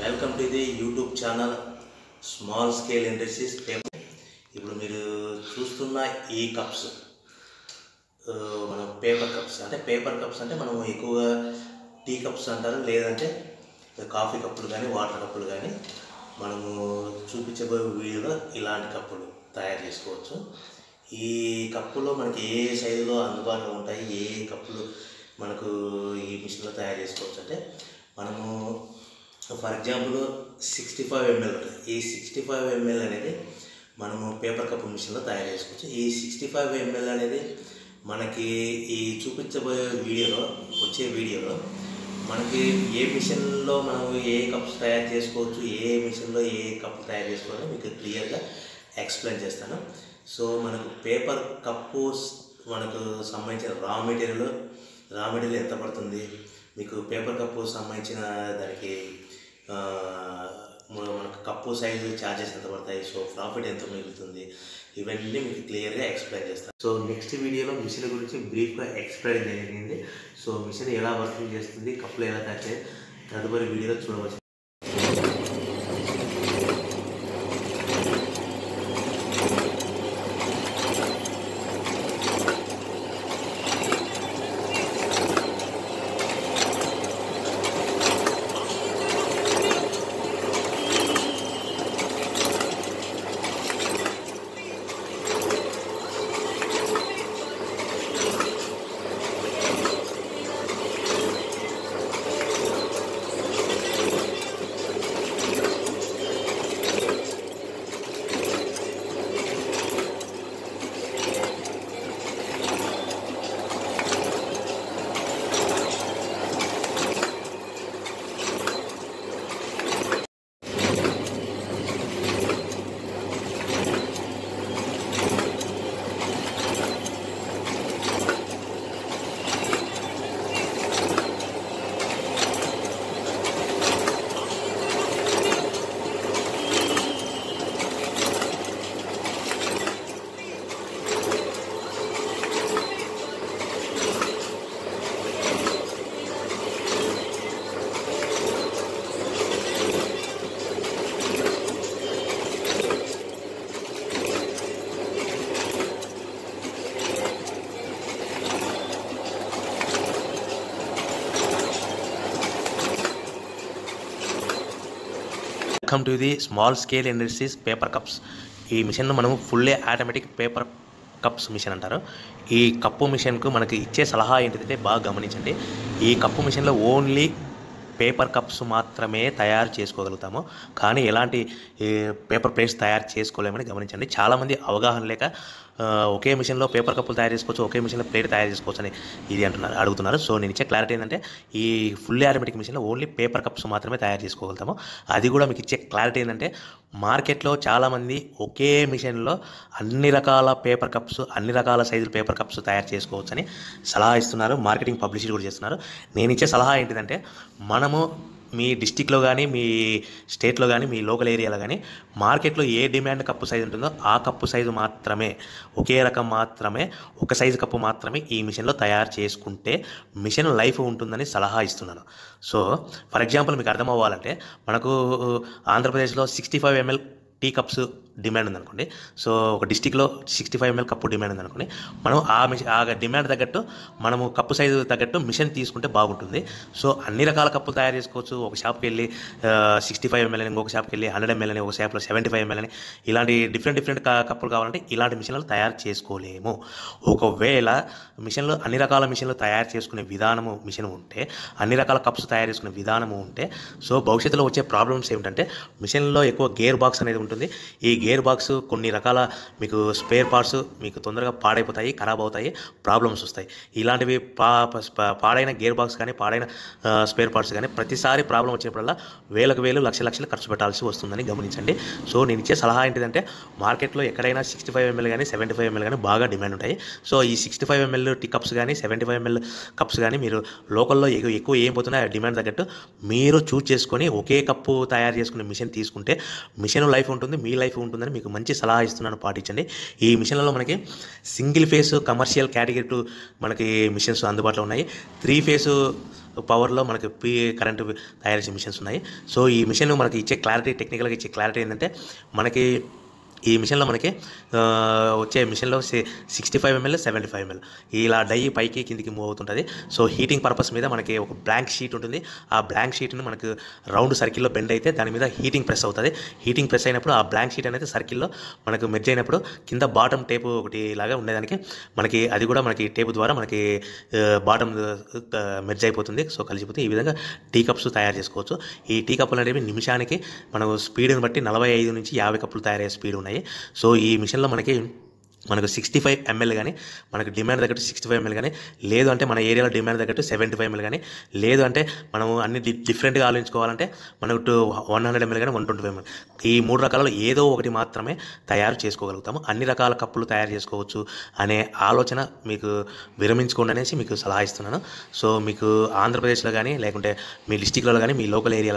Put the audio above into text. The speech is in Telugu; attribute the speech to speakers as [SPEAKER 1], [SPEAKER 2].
[SPEAKER 1] welcome to the YouTube channel small scale industries ఇప్పుడు మీరు చూస్తున్న ఈ కప్స్ ఆ, మన పేపర్ కప్స్ అంటే పేపర్ కప్స్ అంటే మనం ఎక్కువగా టీ కప్స్ అంటారు లేదంటే కాఫీ కప్పులు కానీ వాటర్ కప్పులు కానీ మనము చూపించబోయే వీడియోలో ఇలాంటి కప్పులు తయారు చేసుకోవచ్చు ఈ కప్పులో మనకి ఏ సైజులో అందుబాటులో ఉంటాయి ఏ ఏ కప్పులు మనకు ఈ మిషన్లో తయారు చేసుకోవచ్చు అంటే మనము for example sixty five ML ఈ సిక్స్టీ ఫైవ్ ఎంఎల్ అనేది మనము పేపర్ కప్ మిషన్లో తయారు చేసుకోవచ్చు ఈ సిక్స్టీ ఫైవ్ ఎంఎల్ అనేది మనకి ఈ చూపించబోయే వీడియోలో వచ్చే వీడియోలో మనకి ఏ మిషన్లో మనం ఏ కప్స్ తయారు చేసుకోవచ్చు ఏ మిషన్లో ఏ కప్ తయారు చేసుకోవాలో మీకు క్లియర్గా ఎక్స్ప్లెయిన్ చేస్తాను సో మనకు పేపర్ కప్పు మనకు సంబంధించిన రా మెటీరియల్ రా మెటీరియల్ ఎంత పడుతుంది మీకు పేపర్ కప్పు సంబంధించిన దానికి ఆ, మన- మనకు కప్పు సైజు ఛార్జెస్ ఎంత పడతాయి సో ప్రాఫిట్ ఎంత మిగులుతుంది ఇవన్నీ మీకు క్లియర్గా ఎక్స్ప్లెయిన్ చేస్తాను సో నెక్స్ట్ వీడియోలో మిషన్ గురించి బ్రీఫ్గా ఎక్స్ప్లెయిన్ జరిగింది సో మిషన్ ఎలా వర్కింగ్ చేస్తుంది కప్పులు ఎలా తయారు చేయాలి తదుపరి వీడియోలో చూడవచ్చు welcome to the small scale industries paper cups ఈ మిషన్ మనము fully automatic paper cups machine అంటారు ఈ కప్పు మిషన్కు మనకి ఇచ్చే సలహా ఏంటిదంటే బాగా గమనించండి ఈ కప్పు మిషన్లో ఓన్లీ పేపర్ కప్స్ మాత్రమే తయారు చేసుకోగలుగుతాము కానీ ఎలాంటి ఈ పేపర్ ప్లేట్స్ తయారు చేసుకోలేమని గమనించండి చాలామంది అవగాహన లేక ఆ, ఒకే మిషన్లో పేపర్ కప్పులు తయారు చేసుకోవచ్చు ఒకే మిషన్లో ప్లేట్ తయారు చేసుకోవచ్చు అని ఇది అంటున్నారు అడుగుతున్నారు సో నేను ఇచ్చే క్లారిటీ ఏంటంటే ఈ ఫుల్లీ ఆటోమేటిక్ మిషన్లో ఓన్లీ పేపర్ కప్స్ మాత్రమే తయారు చేసుకోగలుగుతాము అది కూడా మీకు ఇచ్చే క్లారిటీ ఏంటంటే మార్కెట్లో చాలామంది ఒకే మిషన్లో అన్ని రకాల పేపర్ కప్స్ అన్ని రకాల సైజుల పేపర్ కప్స్ తయారు చేసుకోవచ్చని సలహా ఇస్తున్నారు మార్కెటింగ్ పబ్లిసిటీ కూడా చేస్తున్నారు నేను ఇచ్చే సలహా ఏంటిదంటే మనము మీ డిస్టిక్లో కానీ మీ స్టేట్లో కానీ మీ లోకల్ ఏరియాలో కానీ మార్కెట్లో ఏ డిమాండ్ కప్పు సైజు ఉంటుందో ఆ కప్పు సైజు మాత్రమే ఒకే రకం మాత్రమే ఒక సైజు కప్పు మాత్రమే ఈ మిషన్లో తయారు చేసుకుంటే మిషన్ లైఫ్ ఉంటుందని సలహా ఇస్తున్నాను సో ఫర్ ఎగ్జాంపుల్ మీకు అర్థం అవ్వాలంటే మనకు ఆంధ్రప్రదేశ్లో sixty five ML tea cups demand ఉందనుకోండి సో ఒక డిస్టిక్లో sixty five ML cup demand ఉందనుకోండి మనం ఆ మిషన్ ఆ డిమాండ్ తగ్గట్టు మనము కప్పు సైజు తగ్గట్టు మిషన్ తీసుకుంటే బాగుంటుంది సో అన్ని రకాల కప్పులు తయారు చేసుకోవచ్చు ఒక షాప్కి వెళ్ళి సిక్స్టీ ఫైవ్ ఎంఎల్ అని ఇంకొక షాప్కి వెళ్ళి హండ్రెడ్ ఎంఎల్ అని ఒక షాప్లో సెవెంటీ ఫైవ్ ఎంఎల్ అని ఇలాంటి డిఫరెంట్ డిఫరెంట్ కప్పులు కావాలంటే ఇలాంటి మిషన్లు తయారు చేసుకోలేము ఒకవేళ మిషన్లు అన్ని రకాల మిషన్లు తయారు చేసుకునే విధానము మిషన్ ఉంటే అన్ని రకాల కప్స్ తయారు చేసుకునే విధానము ఉంటే సో భవిష్యత్తులో వచ్చే ప్రాబ్లమ్స్ ఏమిటంటే మిషన్లో ఎక్కువ గేర్ బాక్స్ అనేది ఉంటుంది ఈ గేర్ బాక్స్ కొన్ని రకాల మీకు స్పేర్ పార్ట్స్ మీకు తొందరగా పాడైపోతాయి ఖరాబ్ అవుతాయి ప్రాబ్లమ్స్ వస్తాయి ఇలాంటివి పా ప- పాడైన గేర్ బాక్స్ కానీ పాడైన స్పేర్ పార్ట్స్ కానీ ప్రతిసారి ప్రాబ్లం వచ్చినప్పుడల్లా వేలకు వేలు లక్ష లక్షలు ఖర్చు పెట్టాల్సి వస్తుందని గమనించండి సో నేను ఇచ్చే సలహా ఏంటిదంటే మార్కెట్లో ఎక్కడైనా సిక్స్టీ ఫైవ్ ఎంఎల్ కానీ సెవెంటీ ఫైవ్ ఎంఎల్ కానీ బాగా డిమాండ్ ఉంటాయి సో ఈ sixty five ML tea cups కానీ సెవెంటీ ఫైవ్ ఎంఎల్ కప్స్ కానీ మీరు లోకల్లో ఎక్కువ ఎక్కువ ఏం పోతున్నాయి డిమాండ్ తగ్గట్టు మీరు చూస్ చేసుకొని ఒకే కప్పు తయారు చేసుకునే మిషన్ తీసుకుంటే మిషన్ లైఫ్ ఉంటుంది ఉంటుంది మీ లైఫ్ ఉంటుందని మీకు మంచి సలహా ఇస్తున్నాను పాటించండి ఈ మిషన్లలో మనకి single phase commercial category two మనకి మిషన్స్ అందుబాటులో ఉన్నాయి త్రీ ఫేస్ పవర్లో మనకి పీ కరెంటు తయారు చేసే మిషన్స్ ఉన్నాయి సో ఈ మిషన్ మనకి ఇచ్చే క్లారిటీ టెక్నికల్గా ఇచ్చే క్లారిటీ ఏంటంటే మనకి ఈ మిషన్లో మనకి ఆ, వచ్చే మిషన్లో sixty five ML seventy five ML ఇలా డై పైకి కిందికి మూవ్ అవుతుంటుంది సో హీటింగ్ పర్పస్ మీద మనకి ఒక బ్లాంక్ షీట్ ఉంటుంది ఆ బ్లాంక్ షీట్ని మనకు రౌండ్ సర్కిల్లో బెండ్ అయితే దాని మీద హీటింగ్ ప్రెస్ అవుతుంది హీటింగ్ ప్రెస్ అయినప్పుడు ఆ బ్లాంక్ షీట్ అనేది సర్కిల్లో మనకు మెర్జ్ అయినప్పుడు కింద బాటమ్ టేపు ఒకటి లాగా ఉండేదానికి మనకి అది కూడా మనకి టేపు ద్వారా మనకి బాటమ్ మెర్జ్ అయిపోతుంది సో కలిసిపోతే ఈ విధంగా టీ కప్స్ తయారు చేసుకోవచ్చు ఈ టీ కప్పులు అనేవి నిమిషానికి మనకు స్పీడ్ని బట్టి నలభై ఐదు నుంచి యాభై కప్పులు తయారయ్యే స్పీడ్ ఉన్నాయి సో ఈ మిషన్లో మనకి మనకు సిక్స్టీ ఫైవ్ ఎంఎల్ కానీ మనకు డిమాండ్ తగ్గట్టు సిక్స్టీ ఫైవ్ ఎంఎల్ కానీ లేదు అంటే మన ఏరియాలో డిమాండ్ తగ్గట్టు సెవెంటీ ఫైవ్ ఎంఎల్ కానీ లేదు అంటే మనము అన్ని డి- డిఫరెంట్గా ఆలోచించుకోవాలంటే మనకు టూ వన్ హండ్రెడ్ ఎంఎల్ కానీ వన్ ట్వంటీ ఫైవ్ ఎంఎల్ ఈ మూడు రకాలలో ఏదో ఒకటి మాత్రమే తయారు చేసుకోగలుగుతాము అన్ని రకాల కప్పులు తయారు చేసుకోవచ్చు అనే ఆలోచన మీకు విరమించుకోండి అనేసి మీకు సలహా ఇస్తున్నాను సో మీకు ఆంధ్రప్రదేశ్లో కానీ లేకుంటే మీ డిస్టిక్లలో కానీ మీ లోకల్ ఏరియాలో